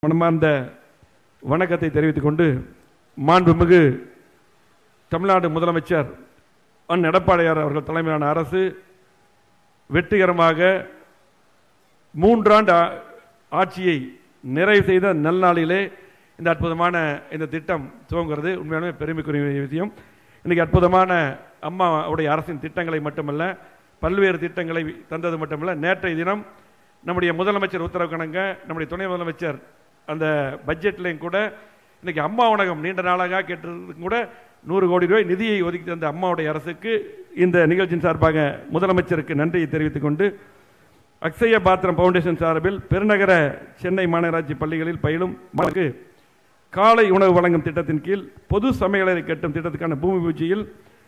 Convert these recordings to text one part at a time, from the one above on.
மனமார்ந்த வணக்கத்தை தெரிவித்துக் கொண்டு மாண்புமிகு தமிழ்நாடு முதலமைச்சர் அன் எடப்பாடியார் அவர்கள் தலைமையிலான அரசு வெற்றிகரமாக மூன்றாண்டு ஆ- ஆட்சியை நிறைவு செய்த நல்நாளிலே இந்த அற்புதமான இந்த திட்டம் துவங்குகிறது உண்மையாலுமே பெருமைக்குரிய விஷயம் இன்னைக்கு அற்புதமான அம்மாவுடைய அரசின் திட்டங்களை மட்டுமல்ல பல்வேறு திட்டங்களை தந்தது மட்டுமல்ல நேற்றைய தினம் நம்முடைய முதலமைச்சர் உத்தரவு கணங்க நம்முடைய துணை முதலமைச்சர் அந்த பட்ஜெட்லையும் கூட இன்னைக்கு அம்மா உணகம் நீண்ட நாளாக கேட்டிருக்கும் கூட நூறு கோடி ரூபாய் நிதியை ஒதுக்கி தந்த அம்மாவுடைய அரசுக்கு இந்த நிகழ்ச்சியின் சார்பாக முதலமைச்சருக்கு நன்றியை தெரிவித்துக் கொண்டு அக்ஷய பாத்திரம் பவுண்டேஷன் சார்பில் பெருநகர சென்னை மாநகராட்சி பள்ளிகளில் பயிலும் மாணவர்களுக்கு காலை உணவு வழங்கும் திட்டத்தின் கீழ் பொது சமையலறை கட்டும் திட்டத்துக்கான பூமி பூஜையில்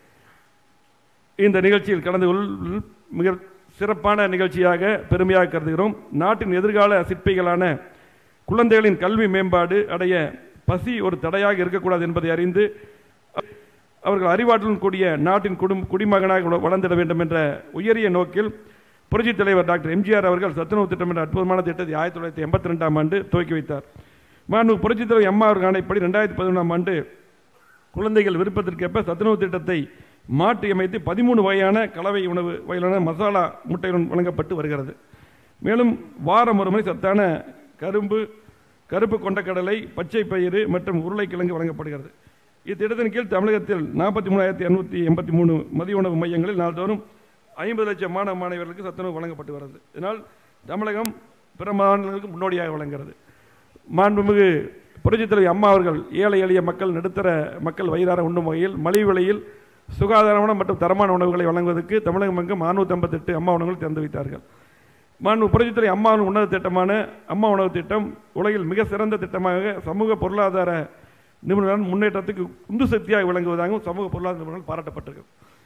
இந்த நிகழ்ச்சியில் கலந்து கொள் மிக சிறப்பான நிகழ்ச்சியாக பெருமையாக கருதுகிறோம் நாட்டின் எதிர்கால சிற்பிகளான குழந்தைகளின் கல்வி மேம்பாடு அடைய பசி ஒரு தடையாக இருக்கக்கூடாது என்பதை அறிந்து அவர்கள் அறிவாற்றலுடன் கூடிய நாட்டின் குடும் குடிமகனாக வள- வளர்ந்திட வேண்டும் என்ற உயரிய நோக்கில் புரட்சித் தலைவர் டாக்டர் எம்ஜிஆர் அவர்கள் சத்துணவு திட்டம் என்ற அற்புதமான திட்டத்தை ஆயிரத்தி தொள்ளாயிரத்தி எண்பத்தி ரெண்டாம் ஆண்டு துவக்கி வைத்தார் மாண்பு புரட்சித் தலைவர் எம்மா அவர்கள் ஆணைப்படி ரெண்டாயிரத்தி பதினொன்றாம் ஆண்டு குழந்தைகள் விருப்பத்திற்கேற்ப சத்துணவு திட்டத்தை மாற்றி அமைத்து பதிமூணு வகையான கலவை உணவு வகையிலான மசாலா முட்டையுடன் வழங்கப்பட்டு வருகிறது மேலும் வாரம் ஒரு முறை சத்தான கரும்பு கருப்பு கொண்டக்கடலை பச்சை பயிறு மற்றும் உருளைக்கிழங்கு வழங்கப்படுகிறது இத்திட்டத்தின் கீழ் தமிழகத்தில் நாற்பத்தி மூணாயிரத்தி இரநூத்தி எண்பத்தி மூணு மதிய உணவு மையங்களில் நாள்தோறும் ஐம்பது லட்சம் மாணவ மாணவர்களுக்கு சத்துணவு வழங்கப்பட்டு வருகிறது இதனால் தமிழகம் பிற மாநிலங்களுக்கு முன்னோடியாக வழங்குகிறது மாண்புமிகு புரட்சித் தலைவர் அம்மா அவர்கள் ஏழை எளிய மக்கள் நடுத்தர மக்கள் வயிறார உண்ணும் வகையில் மலிவு விலையில் சுகாதாரமான மற்றும் தரமான உணவுகளை வழங்குவதற்கு தமிழகம் எங்கும் நானூற்றி ஐம்பத்தெட்டு அம்மா உணவுகள் திறந்து வைத்தார்கள் மாண்பு புரட்சித் தலைவர் அம்மாவின் உன்னத திட்டமான அம்மா உணவு திட்டம் உலகில் மிக சிறந்த திட்டமாக சமூக பொருளாதார நிபுணர்கள் முன்னேற்றத்துக்கு உந்து சக்தியாக விளங்குவதாகவும் சமூக பொருளாதார நிபுணர்கள் பாராட்டப்பட்டிருக்கு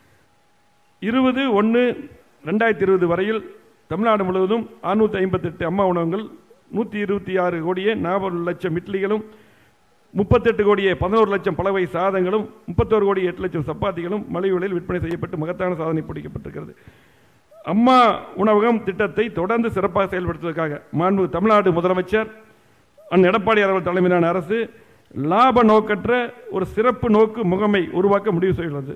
இருபது ஒன்று ரெண்டாயிரத்தி இருபது வரையில் தமிழ்நாடு முழுவதும் அறுநூற்றி ஐம்பத்தெட்டு அம்மா உணவகங்கள் நூற்றி இருபத்தி ஆறு கோடியே நாற்பது லட்சம் இட்லிகளும் முப்பத்தெட்டு கோடியே பதினோரு லட்சம் பலவை சாதங்களும் முப்பத்தோரு கோடி எட்டு லட்சம் சப்பாத்திகளும் மலிவு விலையில் விற்பனை செய்யப்பட்டு மகத்தான சாதனை பிடிக்கப்பட்டிருக்கிறது அம்மா உணவகம் திட்டத்தை தொடர்ந்து சிறப்பாக செயல்படுத்துவதற்காக மாண்பு தமிழ்நாடு முதலமைச்சர் அண்ணன் எடப்பாடி அவர்கள் தலைமையிலான அரசு லாப நோக்கற்ற ஒரு சிறப்பு நோக்கு முகமை உருவாக்க முடிவு செய்துள்ளது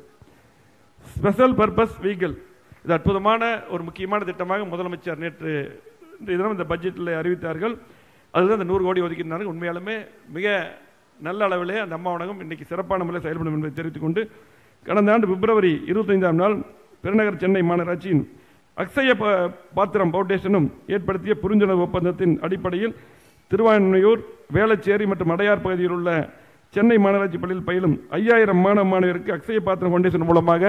ஸ்பெஷல் பர்பஸ் வெஹிக்கிள் இது அற்புதமான ஒரு முக்கியமான திட்டமாக முதலமைச்சர் நேற்று இன்றைய தினம் இந்த பட்ஜெட்டில் அறிவித்தார்கள் அதுதான் இந்த நூறு கோடி ஒதுக்கியிருந்தாங்க உண்மையாலுமே மிக நல்ல அளவிலே அந்த அம்மா உணகம் இன்னைக்கு சிறப்பான முறையில் செயல்படும் என்பதை தெரிவித்துக் கொண்டு கடந்த ஆண்டு பிப்ரவரி இருபத்தைந்தாம் நாள் பெருநகர் சென்னை மாநகராட்சியின் அக்ஷய ப- பாத்திரம் பவுண்டேஷனும் ஏற்படுத்திய புரிந்துணர்வு ஒப்பந்தத்தின் அடிப்படையில் திருவான்மையூர் வேளச்சேரி மற்றும் அடையார் பகுதியில் உள்ள சென்னை மாநகராட்சி பள்ளியில் பயிலும் ஐயாயிரம் மாணவ மாணவியருக்கு அக்ஷய பாத்திரம் ஃபவுண்டேஷன் மூலமாக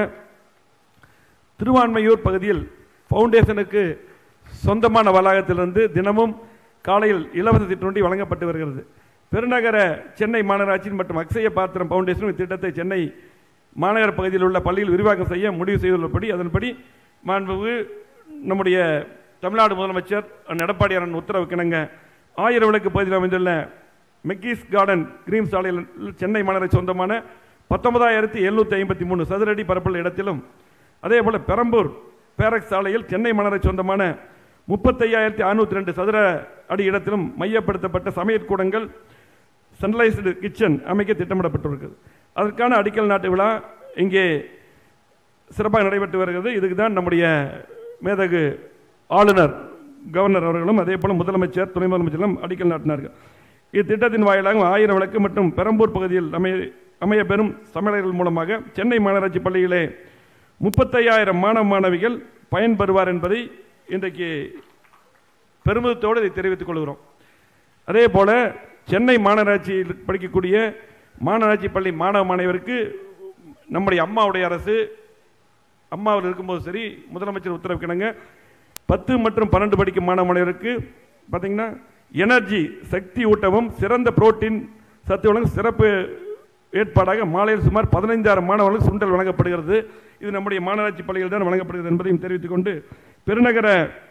திருவான்மையூர் பகுதியில் ஃபவுண்டேஷனுக்கு சொந்தமான வளாகத்திலிருந்து தினமும் காலையில் இலவச சிற்றுண்டி வழங்கப்பட்டு வருகிறது பெருநகர சென்னை மாநகராட்சி மற்றும் அக்ஷய பாத்திரம் ஃபவுண்டேஷன் இத்திட்டத்தை சென்னை மாநகர பகுதியில் உள்ள பள்ளியில் விரிவாக்கம் செய்ய முடிவு செய்துள்ளபடி அதன்படி மாண்புமிகு நம்முடைய தமிழ்நாடு முதலமைச்சர் அண்ணன் எடப்பாடியாரன் உத்தரவு கிணங்க ஆயிரம் விளக்கு பகுதியில் அமைந்துள்ள மெக்கீஸ் கார்டன் கிரீன் சாலையில் சென்னை மாநகராட்சி சொந்தமான பத்தொன்பதாயிரத்தி எழுநூற்றி ஐம்பத்தி மூணு சதுரடி பரப்புள்ள இடத்திலும் அதே போல பெரம்பூர் பேரக் சாலையில் சென்னை மாநகராட்சி சொந்தமான முப்பத்தையாயிரத்தி அறுநூத்தி ரெண்டு சதுர அடி இடத்திலும் மையப்படுத்தப்பட்ட சமையற்கூடங்கள் சென்ட்ரலைஸ்டு கிச்சன் அமைக்க திட்டமிடப்பட்டிருக்கிறது அதற்கான அடிக்கல் நாட்டு விழா இங்கே சிறப்பாக நடைபெற்று வருகிறது இதுக்கு தான் நம்முடைய மேதகு ஆளுநர் கவர்னர் அவர்களும் அதே போல முதலமைச்சர் துணை முதலமைச்சரும் அடிக்கல் நாட்டினார்கள் இத்திட்டத்தின் வாயிலாக ஆயிரம் விளக்கு மற்றும் பெரம்பூர் பகுதியில் அமைய அமைய பெறும் சமையலர்கள் மூலமாக சென்னை மாநகராட்சி பள்ளியிலே முப்பத்தையாயிரம் மாணவ மாணவிகள் பயன்பெறுவார் என்பதை இன்றைக்கு பெருமிதத்தோடு இதை தெரிவித்துக் கொள்கிறோம் அதே போல சென்னை மாநகராட்சியில் படிக்கக்கூடிய மாநகராட்சி பள்ளி மாணவ மாணவருக்கு நம்முடைய அம்மாவுடைய அரசு அம்மாவில் இருக்கும்போது சரி முதலமைச்சர் உத்தரவு கிணங்க பத்து மற்றும் பன்னெண்டு படிக்கும் மாணவ மாணவருக்கு பார்த்தீங்கன்னா எனர்ஜி சக்தி ஊட்டமும் சிறந்த புரோட்டீன் சத்து வழங்கும் சிறப்பு ஏற்பாடாக மாலையில் சுமார் பதினைந்தாயிரம் மாணவர்களுக்கு சுண்டல் வழங்கப்படுகிறது இது நம்முடைய மாநகராட்சி பள்ளியில் தான் வழங்கப்படுகிறது என்பதையும் தெரிவித்துக் கொண்டு பெருநகர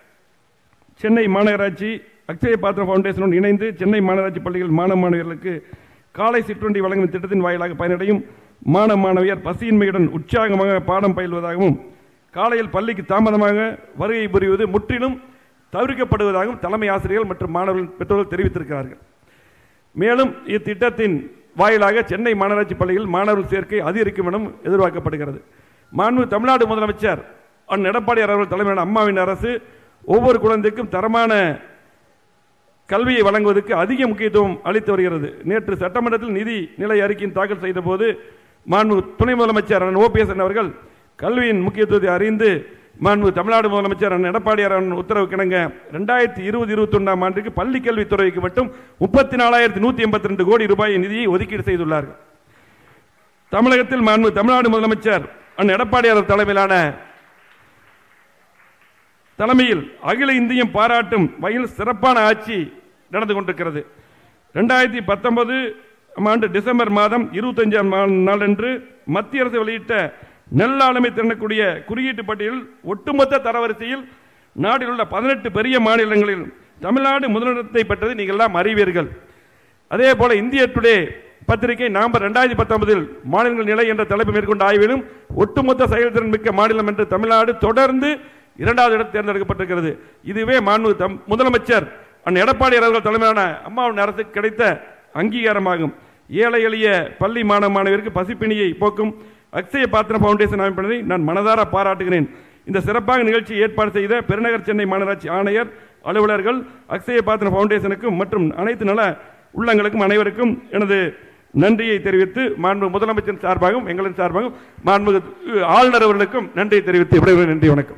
சென்னை மாநகராட்சி அக்ஷய பாத்திரம் ஃபவுண்டேஷனுடன் இணைந்து சென்னை மாநகராட்சி பள்ளிகள் மாணவ மாணவியர்களுக்கு காலை சிற்றுண்டி வழங்கும் திட்டத்தின் வாயிலாக பயனடையும் மாணவ மாணவியர் பசியின்மையுடன் உற்சாகமாக பாடம் பயில்வதாகவும் காலையில் பள்ளிக்கு தாமதமாக வருகை புரிவது முற்றிலும் தவிர்க்கப்படுவதாகவும் தலைமை ஆசிரியர்கள் மற்றும் மாணவர்கள் பெற்றோர்கள் தெரிவித்திருக்கிறார்கள் மேலும் இத்திட்டத்தின் வாயிலாக சென்னை மாநகராட்சி பள்ளியில் மாணவர்கள் சேர்க்கை அதிகரிக்கும் என எதிர்பார்க்கப்படுகிறது மாண்பு தமிழ்நாடு முதலமைச்சர் அண்ணன் எடப்பாடியார் அவர்கள் தலைமையிலான அம்மாவின் அரசு ஒவ்வொரு குழந்தைக்கும் தரமான கல்வியை வழங்குவதற்கு அதிக முக்கியத்துவம் அளித்து வருகிறது நேற்று சட்டமன்றத்தில் நிதி நிலை அறிக்கையின் தாக்கல் செய்த போது மாண்பு துணை முதலமைச்சர் அண்ணன் ஓபிஎஸ் அவர்கள் கல்வியின் முக்கியத்துவத்தை அறிந்து மாண்பு தமிழ்நாடு முதலமைச்சர் அண்ணன் எடப்பாடியார் அவர்கள் உத்தரவு கிணங்க ரெண்டாயிரத்தி இருபது இருபத்தி ஒன்றாம் ஆண்டுக்கு பள்ளி கல்வித்துறைக்கு மட்டும் முப்பத்தி நாலாயிரத்தி நூற்றி எண்பத்தி ரெண்டு கோடி ரூபாய் நிதியை ஒதுக்கீடு செய்துள்ளார்கள் தமிழகத்தில் மாண்பு தமிழ்நாடு முதலமைச்சர் அண்ணன் எடப்பாடியார் தலைமையிலான தலைமையில் அகில இந்தியம் பாராட்டும் வகையில் சிறப்பான ஆட்சி நடந்து கொண்டிருக்கிறது ரெண்டாயிரத்தி பத்தொன்பது ஆண்டு டிசம்பர் மாதம் இருபத்தஞ்சாம் நாளன்று மத்திய அரசு வெளியிட்ட நெல் ஆளுமை திறனக்கூடிய குறியீட்டு பட்டியலில் ஒட்டுமொத்த தரவரிசையில் நாட்டில் உள்ள பதினெட்டு பெரிய மாநிலங்களில் தமிழ்நாடு முதலிடத்தை பெற்றது நீங்கள் எல்லாம் அறிவீர்கள் அதே போல இந்திய டுடே பத்திரிகை நவம்பர் ரெண்டாயிரத்தி பத்தொன்பதில் மாநிலங்கள் நிலை என்ற தலைப்பு மேற்கொண்ட ஆய்விலும் ஒட்டுமொத்த செயல்திறன் மிக்க மாநிலம் என்று தமிழ்நாடு தொடர்ந்து இரண்டாவது இடம் தேர்ந்தெடுக்கப்பட்டிருக்கிறது இதுவே மாண்பு தம் முதலமைச்சர் அண்ணன் எடப்பாடி அவர்கள் தலைமையிலான அம்மாவின் அரசுக்கு கிடைத்த அங்கீகாரமாகும் ஏழை எளிய பள்ளி மாணவ மாணவியருக்கு பசிப்பிணியை போக்கும் அக்ஷய பாத்திர பவுண்டேஷன் அமைப்பினரை நான் மனதார பாராட்டுகிறேன் இந்த சிறப்பாக நிகழ்ச்சியை ஏற்பாடு செய்த பெருநகர் சென்னை மாநகராட்சி ஆணையர் அலுவலர்கள் அக்ஷய பாத்திர பவுண்டேஷனுக்கும் மற்றும் அனைத்து நல உள்ளங்களுக்கும் அனைவருக்கும் எனது நன்றியை தெரிவித்து மாண்பு முதலமைச்சர் சார்பாகவும் எங்களின் சார்பாகவும் மாண்பு ஆளுநர் அவர்களுக்கும் நன்றியை தெரிவித்து விடைபெறுகிறேன். நன்றி வணக்கம்